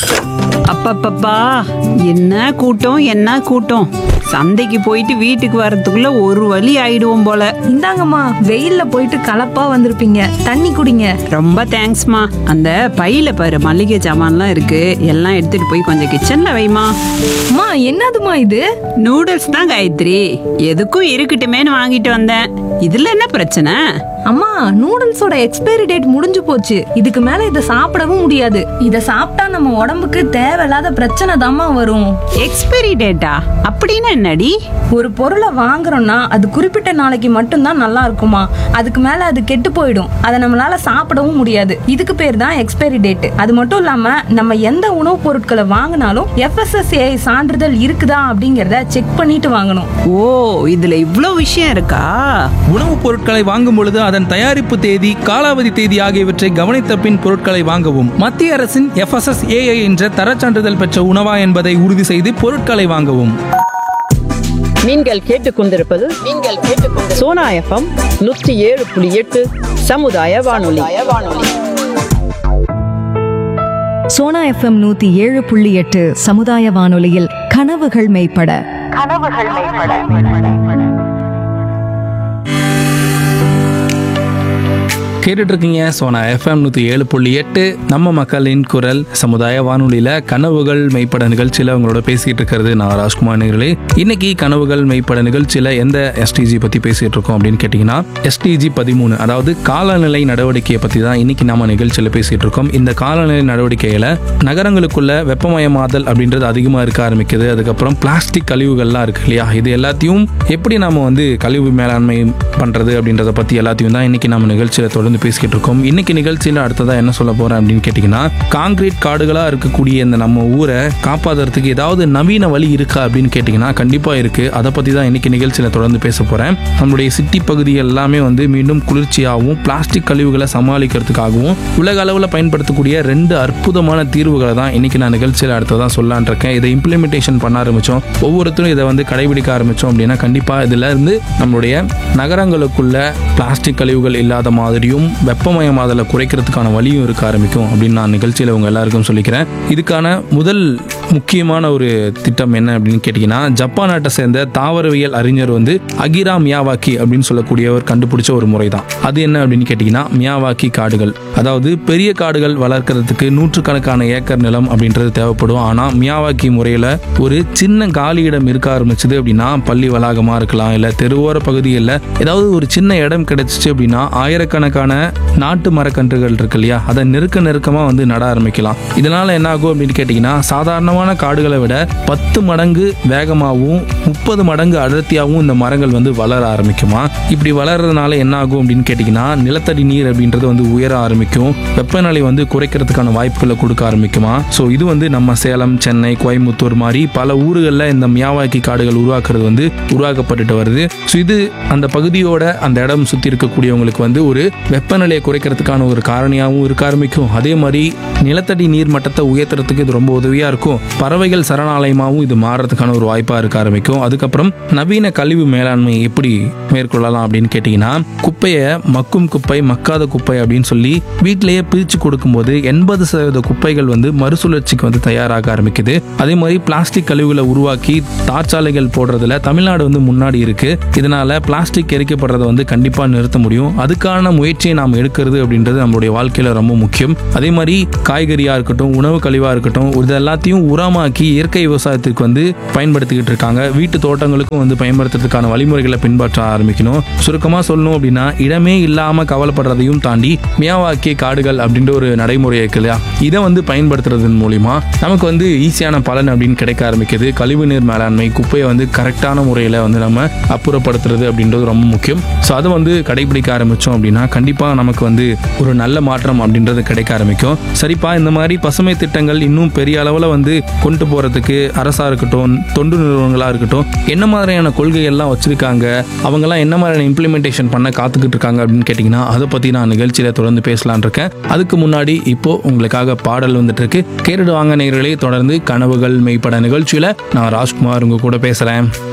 அப்பப்பப்பா என்ன கூட்டம் என்ன கூட்டம் சந்தைக்கு போயிட்டு வீட்டுக்கு வர்றதுக்குள்ள ஒரு வழி ஆயிடுவோம் போல இந்தாங்கம்மா வெயில்ல போயிட்டு கலப்பா வந்திருப்பீங்க தண்ணி குடிங்க ரொம்ப தேங்க்ஸ்மா அந்த பையில பாரு மளிகை சாமான்லாம் இருக்கு எல்லாம் எடுத்துட்டு போய் கொஞ்சம் கிச்சன்ல வைமா அம்மா என்னதுமா இது நூடுல்ஸ் தான் காயத்ரி எதுக்கும் இருக்கட்டுமேன்னு வாங்கிட்டு வந்தேன் இதுல என்ன பிரச்சனை அம்மா நூடுல்ஸோட எக்ஸ்பைரி டேட் முடிஞ்சு போச்சு இதுக்கு மேல இதை சாப்பிடவும் முடியாது இத சாப்பிட்டா நம்ம உடம்புக்கு தேவையில்லாத பிரச்சனை தாம்மா வரும் எக்ஸ்பைரி டேட்டா அப்படின்னு என்னடி ஒரு பொருளை வாங்குறோம்னா அது குறிப்பிட்ட நாளைக்கு மட்டும்தான் நல்லா இருக்குமா அதுக்கு மேல அது கெட்டு போயிடும் அதை நம்மளால சாப்பிடவும் முடியாது இதுக்கு பேர் தான் எக்ஸ்பைரி டேட் அது மட்டும் இல்லாம நம்ம எந்த உணவுப் பொருட்களை வாங்கினாலும் எஃப்எஸ்எஸ்ஏ சான்றிதழ் இருக்குதா அப்படிங்கறத செக் பண்ணிட்டு வாங்கணும் ஓ இதுல இவ்ளோ விஷயம் இருக்கா உணவுப் பொருட்களை வாங்கும் பொழுது அதன் தயாரிப்பு தேதி காலாவதி தேதி ஆகியவற்றை கவனித்த பின் பொருட்களை வாங்கவும் மத்திய அரசின் எஃப்எஸ்எஸ்ஏஐ என்ற தரச் சான்றிதழ் பெற்ற உணவா என்பதை உறுதி செய்து பொருட்களை வாங்கவும் நீங்கள் கேட்டுக்கொண்டிருப்பது நீங்கள் கேட்டுக்கொண்டு சோனா எஃப்எம் நூற்றி ஏழு புள்ளி எட்டு சமுதாய வானொலி சோனா எஃப்எம் நூத்தி ஏழு புள்ளி எட்டு சமுதாய வானொலியில் கனவுகள் மெய்ப்பட கேட்டுட்டு இருக்கீங்க சோனா எஃப்எம் நூற்றி ஏழு புள்ளி எட்டு நம்ம மக்களின் குரல் சமுதாய வானொலியில் கனவுகள் மெய்ப்பட நிகழ்ச்சியில் உங்களோட பேசிட்டு இருக்கிறது நான் ராஜ்குமார் நேர்களே இன்னைக்கு கனவுகள் மெய்ப்பட நிகழ்ச்சியில் எந்த எஸ்டிஜி பற்றி பேசிட்டு இருக்கோம் அப்படின்னு கேட்டிங்கன்னா எஸ்டிஜி பதிமூணு அதாவது காலநிலை நடவடிக்கையை பற்றி தான் இன்னைக்கு நம்ம நிகழ்ச்சியில் பேசிட்டு இருக்கோம் இந்த காலநிலை நடவடிக்கையில் நகரங்களுக்குள்ள வெப்பமயமாதல் அப்படின்றது அதிகமாக இருக்க ஆரம்பிக்குது அதுக்கப்புறம் பிளாஸ்டிக் கழிவுகள்லாம் இருக்கு இல்லையா இது எல்லாத்தையும் எப்படி நாம வந்து கழிவு மேலாண்மை பண்றது அப்படின்றத பத்தி எல்லாத்தையும் தான் இன்னைக்கு நம்ம நிகழ்ச்சியில தொடர்ந்து பேசிக்கிட்டு இருக்கோம் இன்னைக்கு நிகழ்ச்சியில அடுத்ததா என்ன சொல்ல போறேன் அப்படின்னு கேட்டீங்கன்னா காங்கிரீட் காடுகளா இருக்கக்கூடிய இந்த நம்ம ஊரை காப்பாத்துறதுக்கு ஏதாவது நவீன வழி இருக்கா அப்படின்னு கேட்டீங்கன்னா கண்டிப்பா இருக்கு அதை பத்தி தான் இன்னைக்கு நிகழ்ச்சியில தொடர்ந்து பேச போறேன் நம்மளுடைய சிட்டி பகுதி எல்லாமே வந்து மீண்டும் குளிர்ச்சியாகவும் பிளாஸ்டிக் கழிவுகளை சமாளிக்கிறதுக்காகவும் உலக அளவில் பயன்படுத்தக்கூடிய ரெண்டு அற்புதமான தீர்வுகளை தான் இன்னைக்கு நான் நிகழ்ச்சியில் அடுத்ததான் சொல்லலான் இருக்கேன் இதை இம்ப்ளிமெண்டேஷன் பண்ண ஆரம்பிச்சோம் ஒவ்வொருத்தரும் இதை வந்து கடைபிடிக்க ஆரம்பிச்சோம் அப்படின்னா கண்டிப்பா இதுல இருந்து நம்மளுடைய நகரங்களுக்குள்ள பிளாஸ்டிக் கழிவுகள் இல்லாத மாதிரியும் வெப்பமயமாதலை குறைக்கிறதுக்கான வழியும் இருக்க ஆரம்பிக்கும் அப்படின்னு நான் நிகழ்ச்சியில் உங்க எல்லாருக்கும் சொல்லிக்கிறேன் இதுக்கான முதல் முக்கியமான ஒரு திட்டம் என்ன அப்படின்னு கேட்டிங்கன்னா ஜப்பான் நாட்டை சேர்ந்த தாவரவியல் அறிஞர் வந்து அகிரா மியாவாக்கி அப்படின்னு சொல்லக்கூடியவர் கண்டுபிடிச்ச ஒரு முறை தான் அது என்ன அப்படின்னு கேட்டிங்கன்னா மியாவாக்கி காடுகள் அதாவது பெரிய காடுகள் வளர்க்கறதுக்கு நூற்றுக்கணக்கான ஏக்கர் நிலம் அப்படின்றது தேவைப்படும் ஆனால் மியாவாக்கி முறையில் ஒரு சின்ன காலி இடம் இருக்க ஆரம்பிச்சது அப்படின்னா பள்ளி வளாகமாக இருக்கலாம் இல்லை தெருவோர பகுதிகளில் ஏதாவது ஒரு சின்ன இடம் கிடைச்சிச்சு அப்படின்னா ஆயிரக்கணக்கான நாட்டு மரக்கன்றுகள் இருக்கு இல்லையா அதை நெருக்க நெருக்கமாக வந்து நட ஆரம்பிக்கலாம் இதனால என்ன ஆகும் அப்படின்னு கேட்டிங்கன்னா சாதாரணமான காடுகளை விட பத்து மடங்கு வேகமாகவும் முப்பது மடங்கு அடர்த்தியாகவும் இந்த மரங்கள் வந்து வளர ஆரம்பிக்குமா இப்படி வளர்றதுனால என்ன ஆகும் அப்படின்னு கேட்டிங்கன்னா நிலத்தடி நீர் அப்படின்றது வந்து உயர ஆரம்பிக்கும் வெப்பநிலை வந்து குறைக்கிறதுக்கான வாய்ப்புகளை கொடுக்க ஆரம்பிக்குமா ஸோ இது வந்து நம்ம சேலம் சென்னை கோயம்புத்தூர் மாதிரி பல ஊர்களில் இந்த மியாவாக்கி காடுகள் உருவாக்குறது வந்து உருவாக்கப்பட்டுட்டு வருது ஸோ இது அந்த பகுதியோட அந்த இடம் சுற்றி இருக்கக்கூடியவங்களுக்கு வந்து ஒரு வெப்பநிலையை குறைக்கிறதுக்கான ஒரு காரணியாகவும் இருக்க ஆரம்பிக்கும் அதே மாதிரி நிலத்தடி நீர் மட்டத்தை உயர்த்துறதுக்கு இது ரொம்ப உதவியாக இருக்கும் பறவைகள் சரணாலயமாகவும் இது மாறுறதுக்கான ஒரு வாய்ப்பாக இருக்க ஆரம்பிக்கும் அதுக்கப்புறம் நவீன கழிவு மேலாண்மை எப்படி மேற்கொள்ளலாம் அப்படின்னு கேட்டிங்கன்னா குப்பையை மக்கும் குப்பை மக்காத குப்பை அப்படின்னு சொல்லி வீட்டிலேயே பிரித்து கொடுக்கும்போது எண்பது சதவீத குப்பைகள் வந்து மறுசுழற்சிக்கு வந்து தயாராக ஆரம்பிக்குது அதே மாதிரி பிளாஸ்டிக் கழிவுகளை உருவாக்கி தார்ச்சாலைகள் போடுறதுல தமிழ்நாடு வந்து முன்னாடி இருக்கு இதனால பிளாஸ்டிக் எரிக்கப்படுறதை வந்து கண்டிப்பாக நிறுத்த முடியும் அதுக்கான முயற்சியை நாம் எடுக்கிறது அப்படின்றது நம்மளுடைய வாழ்க்கையில ரொம்ப முக்கியம் அதே மாதிரி காய்கறியா இருக்கட்டும் உணவு கழிவா இருக்கட்டும் இது எல்லாத்தையும் உரமாக்கி இயற்கை விவசாயத்துக்கு வந்து பயன்படுத்திக்கிட்டு இருக்காங்க வீட்டு தோட்டங்களுக்கும் வந்து பயன்படுத்துறதுக்கான வழிமுறைகளை பின்பற்ற ஆரம்பிக்கணும் சுருக்கமா சொல்லணும் அப்படின்னா இடமே இல்லாம கவலைப்படுறதையும் தாண்டி மியாவாக்கிய காடுகள் அப்படின்ற ஒரு நடைமுறை இருக்கு இல்லையா இதை வந்து பயன்படுத்துறதன் மூலியமா நமக்கு வந்து ஈஸியான பலன் அப்படின்னு கிடைக்க ஆரம்பிக்குது கழிவு நீர் மேலாண்மை குப்பையை வந்து கரெக்டான முறையில் வந்து நம்ம அப்புறப்படுத்துறது அப்படின்றது ரொம்ப முக்கியம் ஸோ அதை வந்து கடைபிடிக்க ஆரம்பித்தோம் அப்படின்னா கண்டிப்பாக நமக்கு வந்து ஒரு நல்ல மாற்றம் அப்படின்றது கிடைக்க ஆரம்பிக்கும் சரிப்பா இந்த மாதிரி பசுமை திட்டங்கள் இன்னும் பெரிய அளவில் வந்து கொண்டு போகிறதுக்கு அரசாக இருக்கட்டும் தொண்டு நிறுவனங்களாக இருக்கட்டும் என்ன மாதிரியான கொள்கைகள்லாம் வச்சுருக்காங்க அவங்கெல்லாம் என்ன மாதிரியான இம்ப்ளிமெண்டேஷன் பண்ண காத்துக்கிட்டு இருக்காங்க அப்படின்னு கேட்டிங்கன்னா அதை பற்றி நான் நிகழ்ச்சியில் தொடர்ந்து பேசலான் இருக்கேன் அதுக்கு முன்னாடி இப்போ உங்களுக்காக பாடல் வந்துட்டு இருக்கு கேட்டுட்டு வாங்க நேயர்களே தொடர்ந்து கனவுகள் மெய்ப்பட நிகழ்ச்சியில் நான் ராஜ்குமார் உங்க கூட பேசுகிறேன்